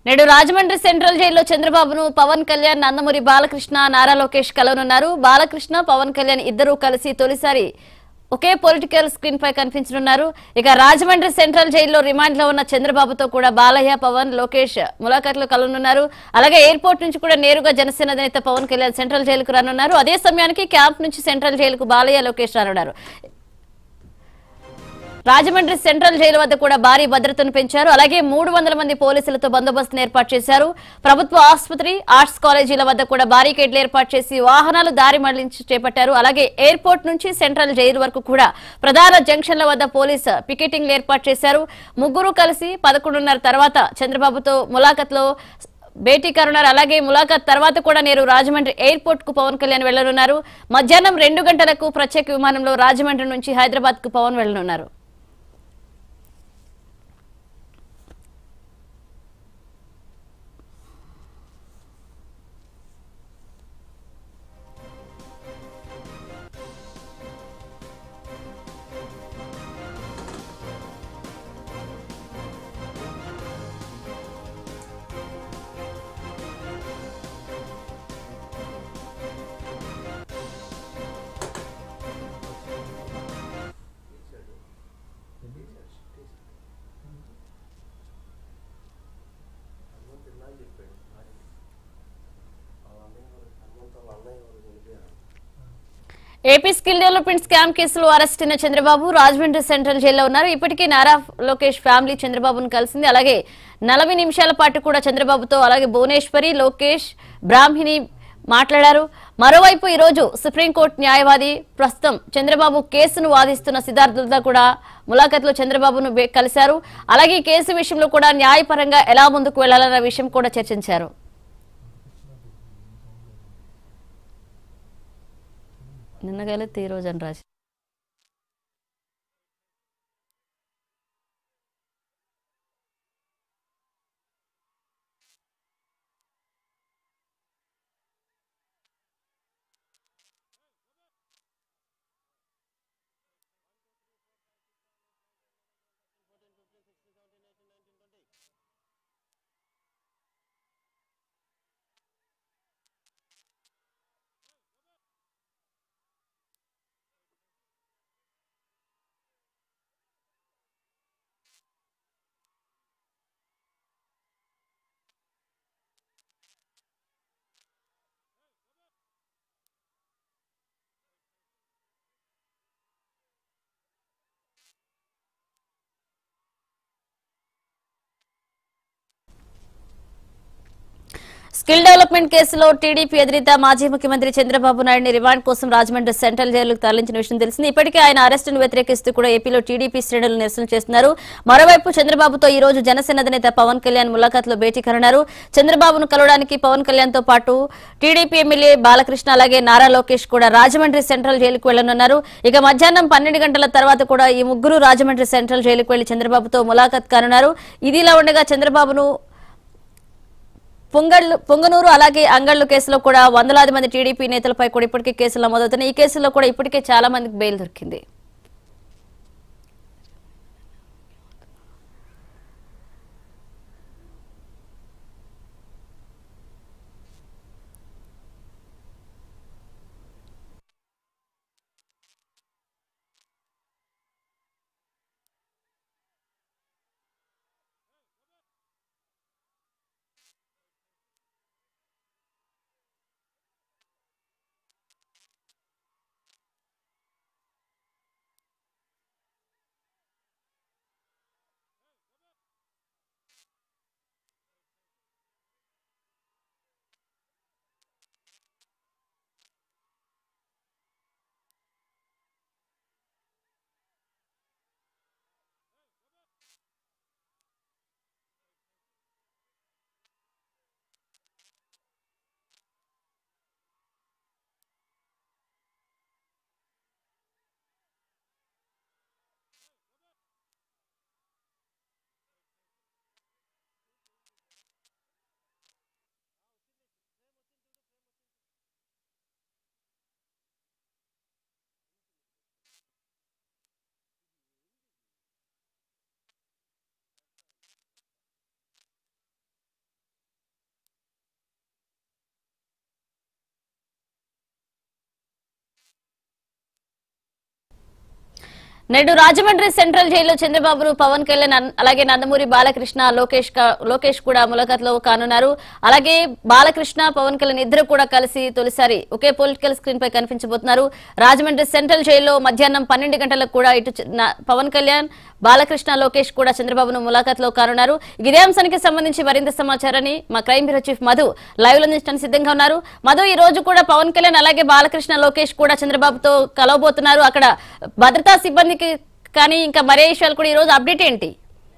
నేడు రాజమండ్రి సెంట్రల్ జైల్లో చంద్రబాబును పవన్ కళ్యాణ్ నందమూరి బాలకృష్ణ నారా లోకేష్ కలవనున్నారు బాలకృష్ణ పవన్ కళ్యాణ్ ఇద్దరూ కలిసి తొలిసారి ఒకే పొలిటికల్ స్క్రీన్ పై కనిపించనున్నారు ఇక రాజమండ్రి సెంట్రల్ జైల్లో రిమాండ్ లో ఉన్న చంద్రబాబుతో కూడా బాలయ్య పవన్ లోకేష్ ములాఖాట్లో కలవనున్నారు అలాగే ఎయిర్పోర్ట్ నుంచి కూడా నేరుగా జనసేన అధినేత పవన్ కళ్యాణ్ సెంట్రల్ జైలుకు రానున్నారు అదే సమయానికి క్యాంప్ నుంచి సెంట్రల్ జైలుకు బాలయ్య లోకేష్ రానున్నారు రాజమండ్రి సెంట్రల్ జైలు వద్ద కూడా భారీ భద్రతను పెంచారు అలాగే మూడు వందల మంది పోలీసులతో బందోబస్తును ఏర్పాటు చేశారు ప్రభుత్వ ఆసుపత్రి ఆర్ట్స్ కాలేజీల వద్ద కూడా బారికేడ్లు ఏర్పాటు చేసి వాహనాలు దారి మళ్లించి చేపట్టారు అలాగే ఎయిర్పోర్ట్ నుంచి సెంట్రల్ జైలు వరకు కూడా ప్రధాన జంక్షన్ల వద్ద పోలీసు పికెటింగ్లు ఏర్పాటు చేశారు ముగ్గురు కలిసి పదకొండున్నర తర్వాత చంద్రబాబుతో ములాఖత్లో భేటీ కానున్నారు అలాగే ములాఖాత్ తర్వాత కూడా నేరు రాజమండ్రి ఎయిర్పోర్ట్ కు పవన్ కళ్యాణ్ వెళ్లనున్నారు మధ్యాహ్నం రెండు గంటలకు ప్రత్యేక విమానంలో రాజమండ్రి నుంచి హైదరాబాద్ కు పవన్ వెళ్లనున్నారు ఏపీ స్కిల్ డెవలప్మెంట్ స్కామ్ కేసులో అరెస్ట్ అయిన చంద్రబాబు రాజమండ్రి సెంట్రల్ జైల్లో ఉన్నారు ఇప్పటికే నారా లోకేష్ ఫ్యామిలీ చంద్రబాబును కలిసింది అలాగే నలభై నిమిషాల పాటు కూడా చంద్రబాబుతో అలాగే భువనేశ్వరి లోకేష్ బ్రాహ్మిణి మాట్లాడారు మరోవైపు ఈ రోజు సుప్రీంకోర్టు న్యాయవాది ప్రస్తుతం చంద్రబాబు కేసును వాదిస్తున్న సిద్ధార్థులతో కూడా ములాఖత్లో చంద్రబాబును బే- కలిశారు అలాగే ఈ కేసు విషయంలో కూడా న్యాయపరంగా ఎలా ముందుకు వెళ్లాలన్న విషయం కూడా చర్చించారు నిన్నగలితే ఈ రోజు అని రాసి స్కిల్ డెవలప్మెంట్ కేసులో టీడీపీ ఎదురిత మాజీ ముఖ్యమంత్రి చంద్రబాబు నాయుడిని రిమాండ్ కోసం రాజమండ్రి సెంట్రల్ జైలుకు తరలించిన విషయం తెలిసింది ఇప్పటికే ఆయన అరెస్టును వ్యతిరేకిస్తూ కూడా ఏపీలో టీడీపీ శ్రేణులు నిరసన చేస్తున్నారు మరోవైపు చంద్రబాబుతో ఈ రోజు జనసేన అధినేత పవన్ కళ్యాణ్ ములాఖాత్లో భేటీ కానున్నారు చంద్రబాబును కలవడానికి పవన్ కళ్యాణ్ తో పాటు టీడీపీ ఎమ్మెల్యే బాలకృష్ణ అలాగే నారా లోకేష్ కూడా రాజమండ్రి సెంట్రల్ జైలుకు వెళ్లనున్నారు ఇక మధ్యాహ్నం పన్నెండు గంటల తర్వాత కూడా ఈ ముగ్గురు రాజమండ్రి సెంట్రల్ జైలుకు వెళ్లి చంద్రబాబుతో ములాఖాత్ కానున్నారు ఇదిలా ఉండగా చంద్రబాబును పొంగళ్ళు పొంగనూరు అలాగే అంగళ్ళు కేసులో కూడా వందలాది మంది టీడీపీ నేతలపై కూడా ఇప్పటికే కేసులు నమోదవుతున్నాయి ఈ కేసులో కూడా ఇప్పటికే చాలా మందికి బెయిల్ దొరికింది నేడు రాజమండ్రి సెంట్రల్ జైల్లో చంద్రబాబును పవన్ కళ్యాణ్ అన్- అలాగే నందమూరి బాలకృష్ణ లోకేష్ కా- లోకేష్ కూడా ములాఖాత్లో కానున్నారు అలాగే బాలకృష్ణ పవన్ కళ్యాణ్ ఇద్దరు కూడా కలిసి తొలిసారి ఒకే పొలిటికల్ స్క్రీన్ పై కనిపించబోతున్నారు రాజమండ్రి సెంట్రల్ జైల్లో మధ్యాహ్నం పన్నెండు గంటలకు కూడా ఇటు చ- నా- పవన్ కళ్యాణ్ బాలకృష్ణ లోకేష్ కూడా చంద్రబాబును ములాఖాత్లో కానున్నారు ఇదే అంశానికి సంబంధించి మరింత సమాచారాన్ని మా crime bureau chief Madhu live లో అందించడానికి సిద్ధంగా ఉన్నారు మధు ఈ రోజు కూడా పవన్ కళ్యాణ్ అలాగే బాలకృష్ణ లోకేష్ కూడా చంద్రబాబుతో కలవబోతున్నారు అక్కడ భద్రతా సిబ్బందికి కానీ ఇంకా మరే విషయాలు కూడా ఈ రోజు అప్డేట్ ఏంటి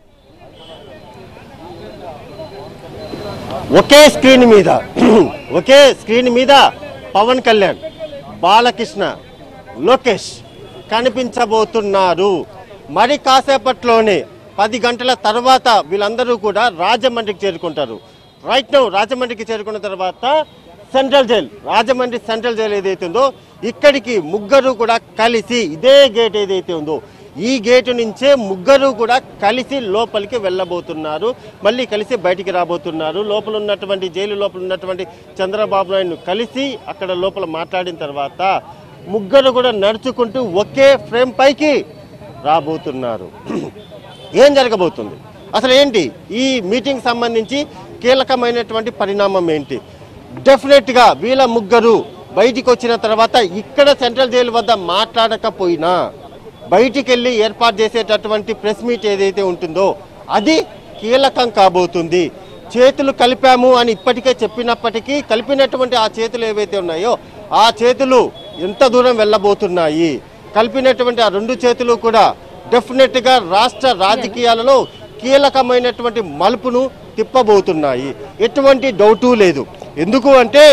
ఒకే స్క్రీన్ మీద ఒకే స్క్రీన్ మీద పవన్ కళ్యాణ్ బాలకృష్ణ లోకేష్ కనిపించబోతున్నారు మరి కాసేపట్లోనే పది గంటల తర్వాత వీళ్ళందరూ కూడా రాజమండ్రికి చేరుకుంటారు రైట్ నౌ రాజమండ్రికి చేరుకున్న తర్వాత central jail Rajahmundry central jail ఏదైతే ఉందో ఇక్కడికి ముగ్గురు కూడా కలిసి ఇదే గేట్ ఏదైతే ఉందో ఈ గేటు నుంచే ముగ్గురు కూడా కలిసి లోపలికి వెళ్ళబోతున్నారు మళ్ళీ కలిసి బయటికి రాబోతున్నారు లోపల ఉన్నటువంటి జైలు లోపల ఉన్నటువంటి చంద్రబాబు నాయుడును కలిసి అక్కడ లోపల మాట్లాడిన తర్వాత ముగ్గురు కూడా నడుచుకుంటూ ఒకే ఫ్రేమ్ పైకి రాబోతున్నారు ఏం జరగబోతుంది అసలు ఏంటి ఈ మీటింగ్ సంబంధించి కీలకమైనటువంటి పరిణామం ఏంటి డెఫినెట్గా వీళ్ళ ముగ్గురు బయటికి వచ్చిన తర్వాత ఇక్కడ సెంట్రల్ జైలు వద్ద మాట్లాడకపోయినా బయటికి వెళ్ళి ఏర్పాటు చేసేటటువంటి ప్రెస్ మీట్ ఏదైతే ఉంటుందో అది కీలకం కాబోతుంది చేతులు కలిపాము అని ఇప్పటికే చెప్పినప్పటికీ కలిపినటువంటి ఆ చేతులు ఏవైతే ఉన్నాయో ఆ చేతులు ఎంత దూరం వెళ్ళబోతున్నాయి కలిపినటువంటి ఆ రెండు చేతులు కూడా డెఫినెట్గా రాష్ట్ర రాజకీయాలలో కీలకమైనటువంటి మలుపును తిప్పబోతున్నాయి ఎటువంటి డౌటు లేదు ఎందుకు అంటే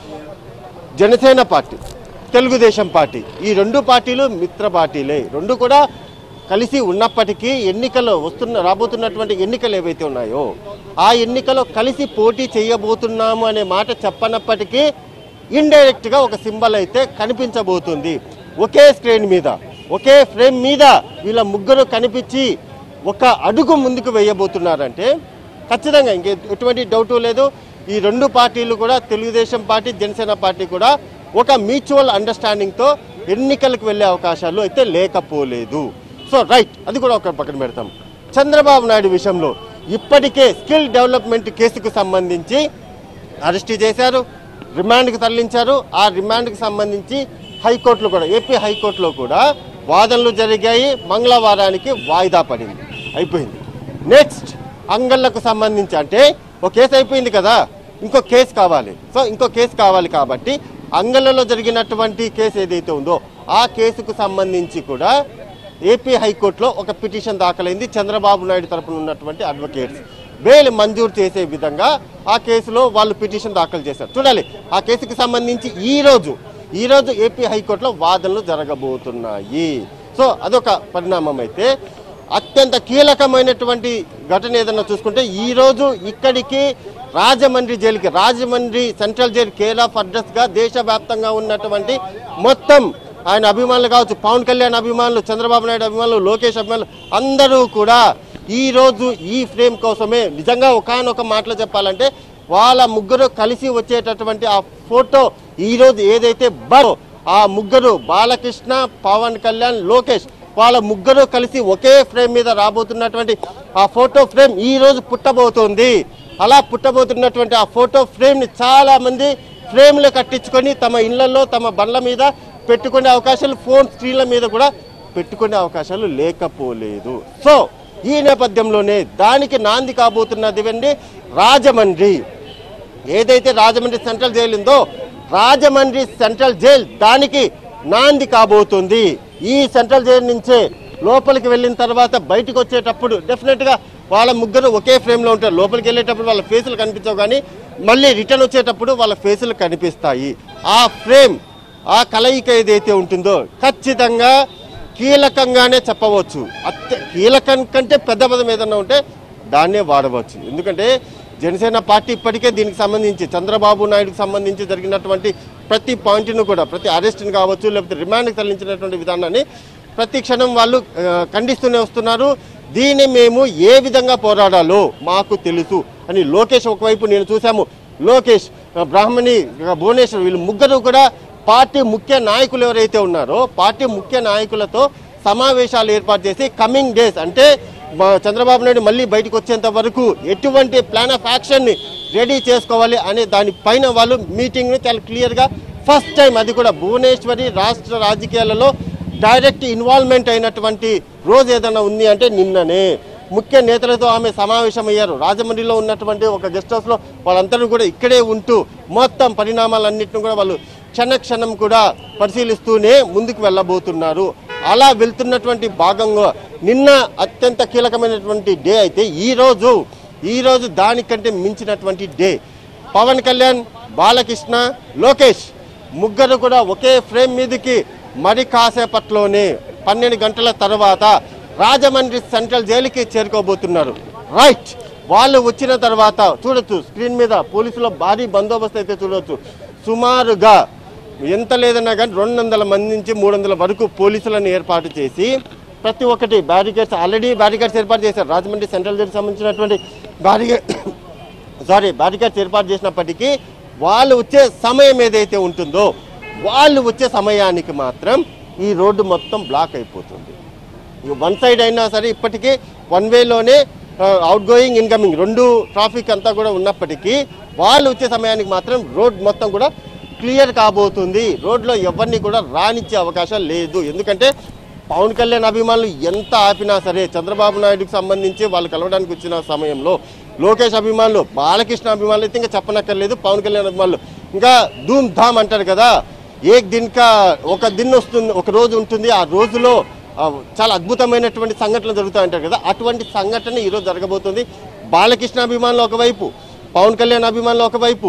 జనసేన పార్టీ తెలుగుదేశం పార్టీ ఈ రెండు పార్టీలు మిత్ర పార్టీలే రెండు కూడా కలిసి ఉన్నప్పటికీ ఎన్నికలు వస్తున్న రాబోతున్నటువంటి ఎన్నికలు ఏవైతే ఉన్నాయో ఆ ఎన్నికలో కలిసి పోటీ చేయబోతున్నాము అనే మాట చెప్పనప్పటికీ ఇండైరెక్ట్ గా ఒక సింబల్ అయితే కనిపించబోతుంది ఒకే స్క్రీన్ మీద ఒకే ఫ్రేమ్ మీద వీళ్ళ ముగ్గురు కనిపించి ఒక అడుగు ముందుకు వేయబోతున్నారంటే ఖచ్చితంగా ఇంకే ఎటువంటి డౌట్ లేదు ఈ రెండు పార్టీలు కూడా తెలుగుదేశం పార్టీ జనసేన పార్టీ కూడా ఒక మ్యూచువల్ అండర్స్టాండింగ్తో ఎన్నికలకు వెళ్ళే అవకాశాలు అయితే లేకపోలేదు సో రైట్ అది కూడా ఒక పక్కన పెడతాం చంద్రబాబు నాయుడు విషయంలో ఇప్పటికే స్కిల్ డెవలప్మెంట్ కేసుకు సంబంధించి అరెస్ట్ చేశారు రిమాండ్కి తరలించారు ఆ రిమాండ్కి సంబంధించి హైకోర్టులో కూడా ఏపీ హైకోర్టులో కూడా వాదనలు జరిగాయి మంగళవారానికి వాయిదా పడింది అయిపోయింది నెక్స్ట్ అంగళ్లకు సంబంధించి అంటే ఒక కేసు అయిపోయింది కదా ఇంకో కేసు కావాలి సో ఇంకో కేసు కావాలి కాబట్టి అంగళ్ళలో జరిగినటువంటి కేసు ఏదైతే ఉందో ఆ కేసుకు సంబంధించి కూడా ఏపీ హైకోర్టులో ఒక పిటిషన్ దాఖలైంది చంద్రబాబు నాయుడు తరపున ఉన్నటువంటి అడ్వకేట్స్ బెయిల్ మంజూరు చేసే విధంగా ఆ కేసులో వాళ్ళు పిటిషన్ దాఖలు చేశారు చూడాలి ఆ కేసుకి సంబంధించి ఈ రోజు ఈ రోజు ఏపీ హైకోర్టులో వాదనలు జరగబోతున్నాయి సో అదొక పరిణామం అయితే అత్యంత కీలకమైనటువంటి ఘటన ఏదన్నా చూసుకుంటే ఈ రోజు ఇక్కడికి రాజమండ్రి జైలుకి Rajahmundry central jail care of address గా దేశవ్యాప్తంగా ఉన్నటువంటి మొత్తం ఆయన అభిమానులు కావచ్చు పవన్ కళ్యాణ్ అభిమానులు చంద్రబాబు నాయుడు అభిమానులు లోకేష్ అభిమానులు అందరూ కూడా ఈ రోజు ఈ ఫ్రేమ్ కోసమే నిజంగా ఒకనొక మాటలో చెప్పాలంటే వాళ్ళ ముగ్గురు కలిసి వచ్చేటటువంటి ఆ ఫోటో ఈ రోజు ఏదైతే బరో ఆ ముగ్గురు బాలకృష్ణ పవన్ కళ్యాణ్ లోకేష్ వాళ్ళ ముగ్గురు కలిసి ఒకే ఫ్రేమ్ మీద రాబోతున్నటువంటి ఆ ఫోటో ఫ్రేమ్ ఈ రోజు పుట్టబోతోంది అలా పుట్టబోతున్నటువంటి ఆ ఫోటో ఫ్రేమ్ ని చాలా మంది ఫ్రేమ్లు కట్టించుకొని తమ ఇళ్లలో తమ బండ్ల మీద పెట్టుకునే అవకాశాలు ఫోన్ స్క్రీన్ల మీద కూడా పెట్టుకునే అవకాశాలు లేకపోలేదు సో ఈ నేపథ్యంలోనే దానికి నాంది కాబోతున్నది అండి రాజమండ్రి ఏదైతే రాజమండ్రి సెంట్రల్ జైలు ఉందో రాజమండ్రి సెంట్రల్ జైల్ దానికి నాంది కాబోతుంది ఈ సెంట్రల్ జైలు నుంచే లోపలికి వెళ్ళిన తర్వాత బయటకు వచ్చేటప్పుడు డెఫినెట్ గా వాళ్ళ ముగ్గురు ఒకే ఫ్రేమ్ లో ఉంటారు లోపలికి వెళ్ళేటప్పుడు వాళ్ళ ఫేసులు కనిపించవు కానీ మళ్ళీ రిటర్న్ వచ్చేటప్పుడు వాళ్ళ ఫేసులు కనిపిస్తాయి ఆ ఫ్రేమ్ ఆ కలయిక ఏదైతే ఉంటుందో ఖచ్చితంగా కీలకంగానే చెప్పవచ్చు అత్య కీలకం కంటే పెద్ద పదం ఏదన్నా ఉంటే దాన్నే వాడవచ్చు ఎందుకంటే జనసేన పార్టీ ఇప్పటికే దీనికి సంబంధించి చంద్రబాబు నాయుడుకి సంబంధించి జరిగినటువంటి ప్రతి పాయింట్ను కూడా ప్రతి అరెస్ట్ని కావచ్చు లేకపోతే రిమాండ్కి తరలించినటువంటి విధానాన్ని ప్రతి క్షణం వాళ్ళు ఆ, ఖండిస్తూనే వస్తున్నారు దీన్ని మేము ఏ విధంగా పోరాడాలో మాకు తెలుసు అని లోకేష్ ఒకవైపు నేను చూశాము లోకేష్ ఆ, బ్రాహ్మణి ఆ, భువనేశ్వర్ వీళ్ళు ముగ్గురు కూడా పార్టీ ముఖ్య నాయకులు ఎవరైతే ఉన్నారో పార్టీ ముఖ్య నాయకులతో సమావేశాలు ఏర్పాటు చేసి కమింగ్ డేస్ అంటే మా చంద్రబాబు నాయుడు మళ్ళీ బయటకు వచ్చేంత వరకు ఎటువంటి ప్లాన్ ఆఫ్ యాక్షన్ని రెడీ చేసుకోవాలి అనే దానిపైన వాళ్ళు మీటింగ్ని చాలా క్లియర్గా ఫస్ట్ టైం అది కూడా భువనేశ్వరి రాష్ట్ర రాజకీయాలలో డైరెక్ట్ ఇన్వాల్వ్మెంట్ అయినటువంటి రోజు ఏదైనా ఉంది అంటే నిన్ననే ముఖ్య నేతలతో ఆమె సమావేశమయ్యారు రాజమండ్రిలో ఉన్నటువంటి ఒక గెస్ట్ హౌస్లో వాళ్ళందరూ కూడా ఇక్కడే ఉంటూ మొత్తం పరిణామాలన్నింటిని కూడా వాళ్ళు క్షణ క్షణం కూడా పరిశీలిస్తూనే ముందుకు వెళ్ళబోతున్నారు అలా వెళ్తున్నటువంటి భాగంగా నిన్న అత్యంత కీలకమైనటువంటి డే అయితే ఈ రోజు ఈ రోజు దానికంటే మించినటువంటి డే పవన్ కళ్యాణ్ బాలకృష్ణ లోకేష్ ముగ్గురు కూడా ఒకే ఫ్రేమ్ మీదకి మరి కాసేపట్లోనే పన్నెండు గంటల తర్వాత రాజమండ్రి సెంట్రల్ జైలుకి చేరుకోబోతున్నారు రైట్ వాళ్ళు వచ్చిన తర్వాత చూడొచ్చు స్క్రీన్ మీద పోలీసుల భారీ బందోబస్తు అయితే చూడొచ్చు సుమారుగా ఎంత లేదన్నా కానీ రెండు వందల మంది నుంచి మూడు వందల వరకు పోలీసులను ఏర్పాటు చేసి ప్రతి ఒక్కటి బ్యారికేడ్స్ ఆల్రెడీ బ్యారికేడ్స్ ఏర్పాటు చేశారు రాజమండ్రి సెంట్రల్ జైలుకి సంబంధించినటువంటి బ్యారికేడ్ సారీ బ్యారికేడ్స్ ఏర్పాటు చేసినప్పటికీ వాళ్ళు వచ్చే సమయం ఏదైతే ఉంటుందో వాళ్ళు వచ్చే సమయానికి మాత్రం ఈ రోడ్డు మొత్తం బ్లాక్ అయిపోతుంది వన్ సైడ్ అయినా సరే ఇప్పటికీ వన్ వేలోనే అవుట్ గోయింగ్ ఇన్కమింగ్ రెండు ట్రాఫిక్ అంతా కూడా ఉన్నప్పటికీ వాళ్ళు వచ్చే సమయానికి మాత్రం రోడ్ మొత్తం కూడా క్లియర్ కాబోతుంది రోడ్లో ఎవరిని కూడా రానిచ్చే అవకాశం లేదు ఎందుకంటే పవన్ కళ్యాణ్ అభిమానులు ఎంత ఆపినా సరే చంద్రబాబు నాయుడుకి సంబంధించి వాళ్ళు కలవడానికి వచ్చిన సమయంలో లోకేష్ అభిమానులు బాలకృష్ణ అభిమానులు అయితే ఇంకా చెప్పనక్కర్లేదు పవన్ కళ్యాణ్ అభిమానులు ఇంకా ధూమ్ ధామ్ అంటారు కదా ఏక్ దిన్కా ఒక దిన్ వస్తుంది ఒక రోజు ఉంటుంది ఆ రోజులో ఆ, చాలా అద్భుతమైనటువంటి సంఘటనలు జరుగుతాయి అంటారు కదా అటువంటి సంఘటన ఈరోజు జరగబోతుంది బాలకృష్ణ అభిమానులు ఒకవైపు పవన్ కళ్యాణ్ అభిమానులు ఒకవైపు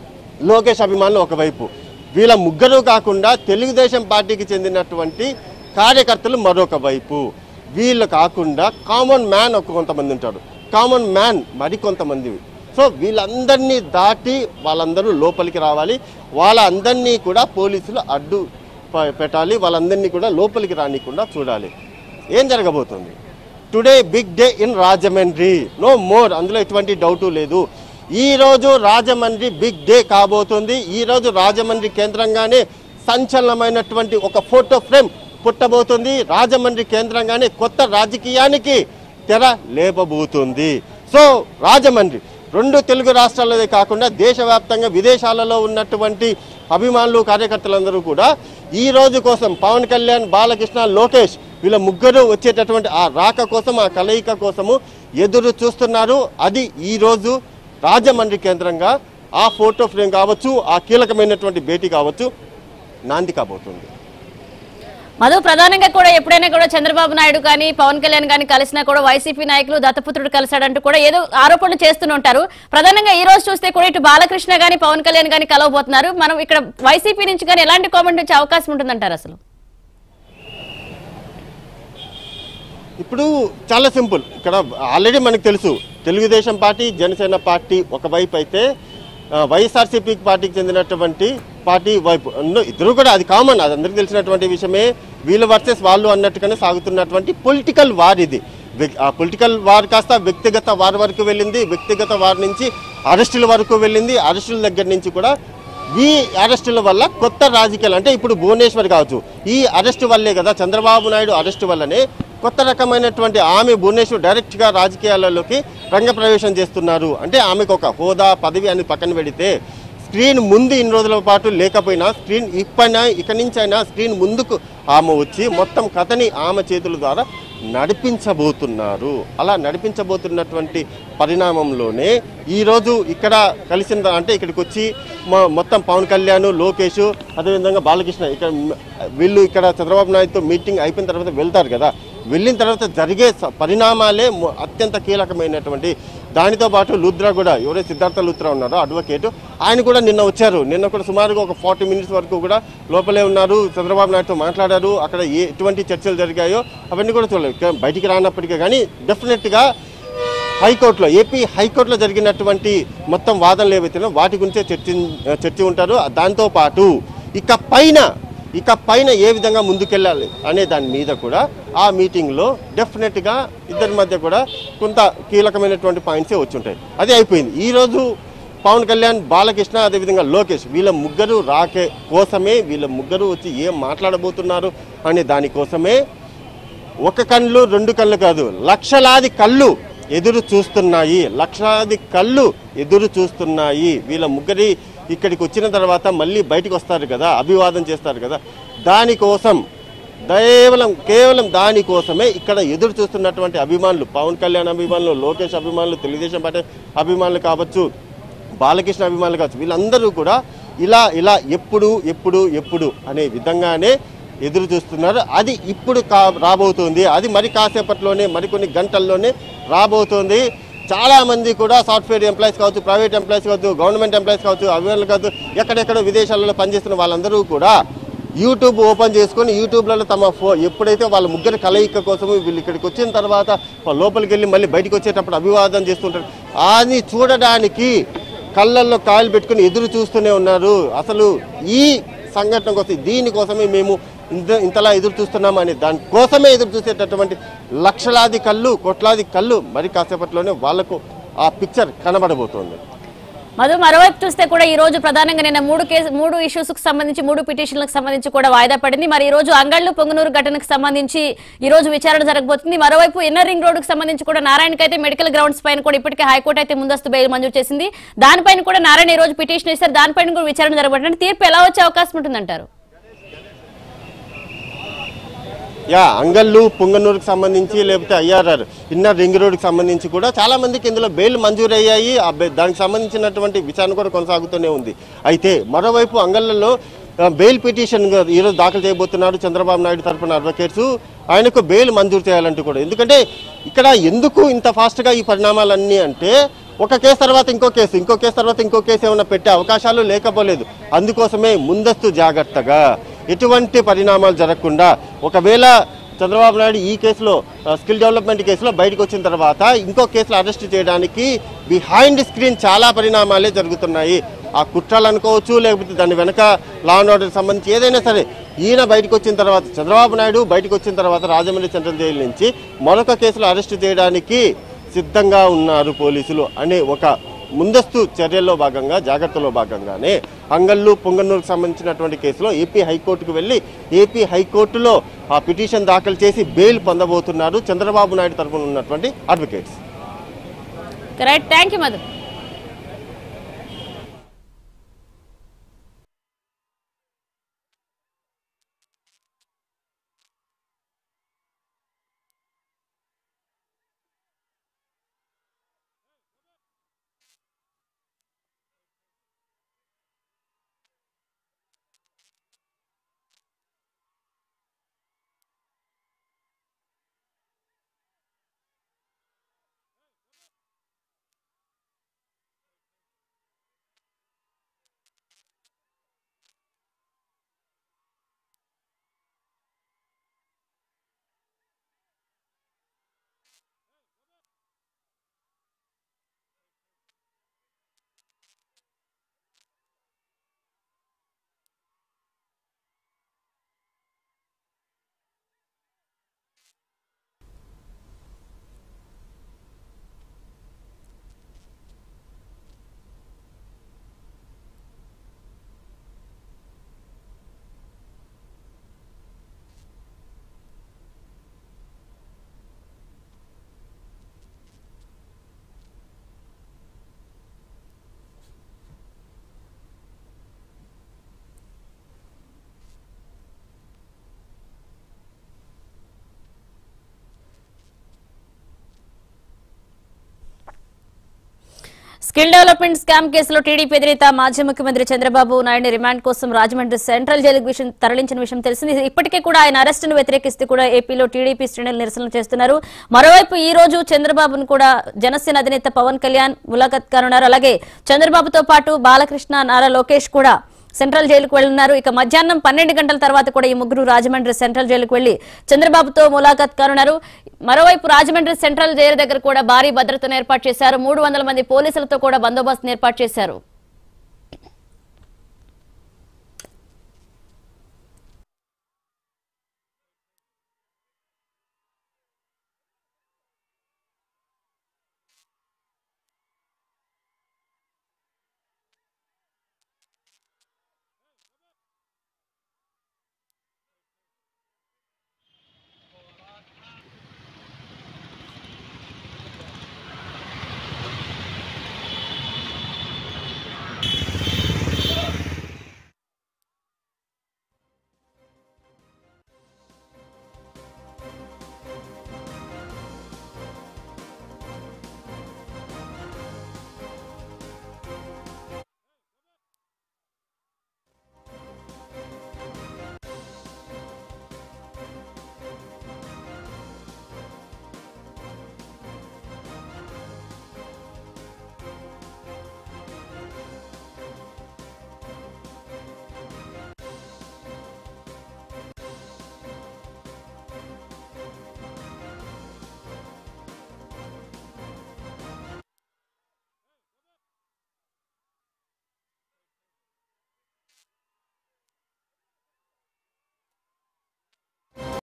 లోకేష్ అభిమానులు ఒకవైపు వీళ్ళ ముగ్గురు కాకుండా తెలుగుదేశం పార్టీకి చెందినటువంటి కార్యకర్తలు మరొక వైపు వీళ్ళు కాకుండా కామన్ మ్యాన్ ఒక కొంతమంది ఉంటారు కామన్ మ్యాన్ మరి కొంతమంది సో వీళ్ళందరినీ దాటి వాళ్ళందరూ లోపలికి రావాలి వాళ్ళందరినీ కూడా పోలీసులు అడ్డు ప- పెట్టాలి వాళ్ళందరినీ కూడా లోపలికి రానికుండా చూడాలి ఏం జరగబోతుంది today big day in Rajahmundry no more అందులో ఎటువంటి డౌటు లేదు ఈ రోజు రాజమండ్రి బిగ్ డే కాబోతుంది ఈ రోజు రాజమండ్రి కేంద్రంగానే సంచలనమైనటువంటి ఒక ఫోటో ఫ్రేమ్ పుట్టబోతుంది రాజమండ్రి కేంద్రంగానే కొత్త రాజకీయానికి తెర లేపబోతుంది సో రాజమండ్రి రెండు తెలుగు రాష్ట్రాలదే కాకుండా దేశవ్యాప్తంగా విదేశాలలో ఉన్నటువంటి అభిమానులు కార్యకర్తలందరూ కూడా ఈ రోజు కోసం పవన్ కళ్యాణ్ బాలకృష్ణ లోకేష్ వీళ్ళ ముగ్గురు వచ్చేటటువంటి ఆ రాక కోసం ఆ కలయిక కోసము ఎదురు చూస్తున్నారు అది ఈ రోజు రాజమండ్రి కేంద్రంగా ఆ ఫోటో ఫ్రేమ్ కావచ్చు ఆ కీలకమైనటువంటి భేటీ కావచ్చు నాంది కాబోతుంది మధు ప్రధానంగా కూడా ఎప్పుడైనా కూడా చంద్రబాబు నాయుడు కానీ పవన్ కళ్యాణ్ కానీ కలిసినా కూడా వైసీపీ నాయకులు దత్తపుత్రుడు కలిశాడంటూ కూడా ఏదో ఆరోపణలు చేస్తూనే ఉంటారు ప్రధానంగా ఈ రోజు చూస్తే కూడా ఇటు బాలకృష్ణ గానీ పవన్ కళ్యాణ్ గానీ కలవబోతున్నారు మనం ఇక్కడ వైసీపీ నుంచి కానీ ఎలాంటి కామెంట్ వచ్చే అవకాశం ఉంటుందంటారు అసలు ఇప్పుడు చాలా సింపుల్ ఇక్కడ ఆల్రెడీ మనకు తెలుసు తెలుగుదేశం పార్టీ జనసేన పార్టీ ఒకవైపు అయితే ఆ, వైఎస్ఆర్సీపీ పార్టీకి చెందినటువంటి పార్టీ వైపు అన్న- ఇద్దరు కూడా అది కామన్ అది అందరికీ తెలిసినటువంటి విషయమే వీళ్ళు వర్సెస్ వాళ్ళు అన్నట్టుగానే సాగుతున్నటువంటి పొలిటికల్ వార్ ఇది వ్యక్- ఆ పొలిటికల్ వార్ కాస్త వ్యక్తిగత వార్ వరకు వెళ్ళింది వ్యక్తిగత వార్ నుంచి అరెస్టుల వరకు వెళ్ళింది అరెస్టుల దగ్గర నుంచి కూడా ఈ అరెస్టుల వల్ల కొత్త రాజకీయాలు అంటే ఇప్పుడు భువనేశ్వర్ కావచ్చు ఈ అరెస్టు వల్లే కదా చంద్రబాబు నాయుడు అరెస్టు వల్లనే కొత్త రకమైనటువంటి ఆమె భువనేశ్వర్ డైరెక్ట్గా రాజకీయాలలోకి రంగప్రవేశం చేస్తున్నారు అంటే ఆమెకు ఒక హోదా పదవి అని పక్కన పెడితే స్క్రీన్ ముందు ఇన్ని రోజుల పాటు లేకపోయినా స్క్రీన్ ఇప్పైనా ఇక నుంచి అయినా స్క్రీన్ ముందుకు ఆమె వచ్చి మొత్తం కథని ఆమె చేతుల ద్వారా నడిపించబోతున్నారు అలా నడిపించబోతున్నటువంటి పరిణామంలోనే ఈరోజు ఇక్కడ కలిసిన అంటే ఇక్కడికి వచ్చి మొ- మొత్తం పవన్ కళ్యాణ్ లోకేష్ అదేవిధంగా బాలకృష్ణ ఇక్కడ మ- వీళ్ళు ఇక్కడ చంద్రబాబు నాయుడుతో మీటింగ్ అయిపోయిన తర్వాత వెళ్తారు కదా వెళ్ళిన తర్వాత జరిగే స- పరిణామాలే మొ- అత్యంత కీలకమైనటువంటి దానితో పాటు లుద్రా కూడా ఎవరైతే సిద్ధార్థ లుద్రా ఉన్నారో అడ్వకేట్ ఆయన కూడా నిన్న వచ్చారు నిన్న కూడా సుమారుగా ఒక ఫార్టీ మినిట్స్ వరకు కూడా లోపలే ఉన్నారు చంద్రబాబు నాయుడుతో మాట్లాడారు అక్కడ ఏ ఎటువంటి చర్చలు జరిగాయో అవన్నీ కూడా చూడలేదు ఇక బయటికి రానప్పటికీ కానీ డెఫినెట్గా హైకోర్టులో ఏపీ హైకోర్టులో జరిగినటువంటి మొత్తం వాదనలు ఏవైతే వాటి గురించే చర్చ చర్చ ఉంటారు దాంతో పాటు ఇక పైన ఇక పైన ఏ విధంగా ముందుకెళ్ళాలి అనే దాని మీద కూడా ఆ మీటింగ్లో డెఫినెట్గా ఇద్దరి మధ్య కూడా కొంత కీలకమైనటువంటి పాయింట్సే వచ్చి ఉంటాయి అది అయిపోయింది ఈరోజు పవన్ కళ్యాణ్ బాలకృష్ణ అదేవిధంగా లోకేష్ వీళ్ళ ముగ్గురు రాకే కోసమే వీళ్ళ ముగ్గురు వచ్చి ఏం మాట్లాడబోతున్నారు అనే దానికోసమే ఒక కళ్ళు రెండు కళ్ళు కాదు లక్షలాది కళ్ళు ఎదురు చూస్తున్నాయి లక్షలాది కళ్ళు ఎదురు చూస్తున్నాయి వీళ్ళ ముగ్గురి ఇక్కడికి వచ్చిన తర్వాత మళ్ళీ బయటకు వస్తారు కదా అభివాదం చేస్తారు కదా దానికోసం కేవలం కేవలం దానికోసమే ఇక్కడ ఎదురు చూస్తున్నటువంటి అభిమానులు పవన్ కళ్యాణ్ అభిమానులు లోకేష్ అభిమానులు తెలుగుదేశం పార్టీ అభిమానులు కావచ్చు బాలకృష్ణ అభిమానులు కావచ్చు వీళ్ళందరూ కూడా ఇలా ఇలా ఎప్పుడు ఎప్పుడు ఎప్పుడు అనే విధంగానే ఎదురు చూస్తున్నారు అది ఇప్పుడు కా రాబోతుంది అది మరి కాసేపట్లోనే మరికొన్ని గంటల్లోనే రాబోతుంది చాలా మంది కూడా సాఫ్ట్వేర్ ఎంప్లాయీస్ కావచ్చు ప్రైవేట్ ఎంప్లాయీస్ కావచ్చు గవర్నమెంట్ ఎంప్లాయీస్ కావచ్చు అభిమానులు కావచ్చు ఎక్కడెక్కడ విదేశాలలో పనిచేస్తున్న వాళ్ళందరూ కూడా యూట్యూబ్ ఓపెన్ చేసుకొని యూట్యూబ్లలో తమ ఫో ఎప్పుడైతే వాళ్ళ ముగ్గురు కలయిక కోసం వీళ్ళు ఇక్కడికి వచ్చిన తర్వాత వాళ్ళ లోపలికి వెళ్ళి మళ్ళీ బయటకు వచ్చేటప్పుడు అభివాదం చేస్తుంటారు అది చూడడానికి కళ్ళల్లో కాయలు పెట్టుకుని ఎదురు చూస్తూనే ఉన్నారు అసలు ఈ సంఘటన కోసం దీనికోసమే మేము ఇంత ఇంతలా ఎదురు చూస్తున్నాం అని దానికోసమే ఎదురు చూసేటటువంటి లక్షలాది కళ్ళు కోట్లాది కళ్ళు మరి కాసేపట్లోనే వాళ్లకు ఆ పిక్చర్ కనబడబోతోంది మధు మరోవైపు చూస్తే కూడా ఈ రోజు ప్రధానంగా నిన్న మూడు కేసు మూడు ఇష్యూస్ కు సంబంధించి మూడు పిటిషన్లకు సంబంధించి కూడా వాయిదా పడింది మరి ఈ రోజు అంగళ్ళు పొంగనూరు ఘటనకు సంబంధించి ఈ రోజు విచారణ జరగబోతుంది మరోవైపు ఇన్నర్ రింగ్ రోడ్డుకు సంబంధించి కూడా నారాయణకి అయితే మెడికల్ గ్రౌండ్స్ పైన కూడా ఇప్పటికే హైకోర్టు అయితే ముందస్తు బెయిల్ మంజూరు చేసింది దానిపైన కూడా నారాయణ ఈ రోజు పిటిషన్ ఇస్తారు దానిపైన కూడా విచారణ జరగబోతుంది తీర్పు ఎలా వచ్చే అవకాశం ఉంటుందంటారు యా అంగళ్ళు పుంగనూరుకు సంబంధించి లేకపోతే ఐఆర్ఆర్ ఇన్నర్ రింగ్ రోడ్కి సంబంధించి కూడా చాలా మందికి ఇందులో బెయిల్ మంజూరు అయ్యాయి ఆ బె- దానికి సంబంధించినటువంటి విచారణ కూడా కొనసాగుతూనే ఉంది అయితే మరోవైపు అంగళ్ళలో ఆ, బెయిల్ పిటిషన్ గా ఈరోజు దాఖలు చేయబోతున్నారు చంద్రబాబు నాయుడు తరపున అడ్వకేట్స్ ఆయనకు బెయిల్ మంజూరు చేయాలంటూ కూడా ఎందుకంటే ఇక్కడ ఎందుకు ఇంత ఫాస్ట్గా ఈ పరిణామాలన్నీ అంటే ఒక కేసు తర్వాత ఇంకో కేసు ఇంకో కేసు తర్వాత ఇంకో కేసు ఏమైనా పెట్టే అవకాశాలు లేకపోలేదు అందుకోసమే ముందస్తు జాగ్రత్తగా ఎటువంటి పరిణామాలు జరగకుండా ఒకవేళ చంద్రబాబు నాయుడు ఈ కేసులో ఆ, స్కిల్ డెవలప్మెంట్ కేసులో బయటకు వచ్చిన తర్వాత ఇంకో కేసులో అరెస్ట్ చేయడానికి బిహైండ్ స్క్రీన్ చాలా పరిణామాలే జరుగుతున్నాయి ఆ కుట్రలు అనుకోవచ్చు లేకపోతే దాని వెనక లా అండ్ ఆర్డర్ సంబంధించి ఏదైనా సరే ఈయన బయటకు వచ్చిన తర్వాత చంద్రబాబు నాయుడు బయటకు వచ్చిన తర్వాత రాజమండ్రి సెంట్రల్ జైలు నుంచి మరొక కేసులో అరెస్ట్ చేయడానికి సిద్ధంగా ఉన్నారు పోలీసులు అనే ఒక ముందస్తు చర్యల్లో భాగంగా జాగ్రత్తలో భాగంగానే అంగళ్ళు పొంగన్నూరుకు సంబంధించినటువంటి కేసులో ఏపీ హైకోర్టుకు వెళ్ళి ఏపీ హైకోర్టులో ఆ పిటిషన్ దాఖలు చేసి బెయిల్ పొందబోతున్నారు చంద్రబాబు నాయుడు తరఫున ఉన్నటువంటి advocates right thank you Madhu skill development scam కేసులో టీడీపీ అధినేత మాజీ ముఖ్యమంత్రి చంద్రబాబు నాయుడు రిమాండ్ కోసం రాజమండ్రి సెంట్రల్ జైలుకు విషయం తరలించిన విషయం తెలిసింది ఇప్పటికే కూడా ఆయన అరెస్టును వ్యతిరేకిస్తూ కూడా ఏపీలో టీడీపీ శ్రేణులు నిరసనలు చేస్తున్నారు మరోవైపు ఈ రోజు చంద్రబాబును కూడా జనసేన అధినేత పవన్ కళ్యాణ్ ములాఖత్ కానున్నారు అలాగే చంద్రబాబుతో పాటు బాలకృష్ణ నారా లోకేష్ కూడా సెంట్రల్ జైలుకు వెళ్తున్నారు ఇక మధ్యాహ్నం పన్నెండు గంటల తర్వాత కూడా ఈ ముగ్గురు రాజమండ్రి సెంట్రల్ జైలుకు వెళ్లి చంద్రబాబుతో ములాఖత్ కానున్నారు మరోవైపు రాజమండ్రి సెంట్రల్ జైలు దగ్గర కూడా భారీ భద్రతను ఏర్పాటు చేశారు మూడు వందల మంది పోలీసులతో కూడా బందోబస్తును ఏర్పాటు చేశారు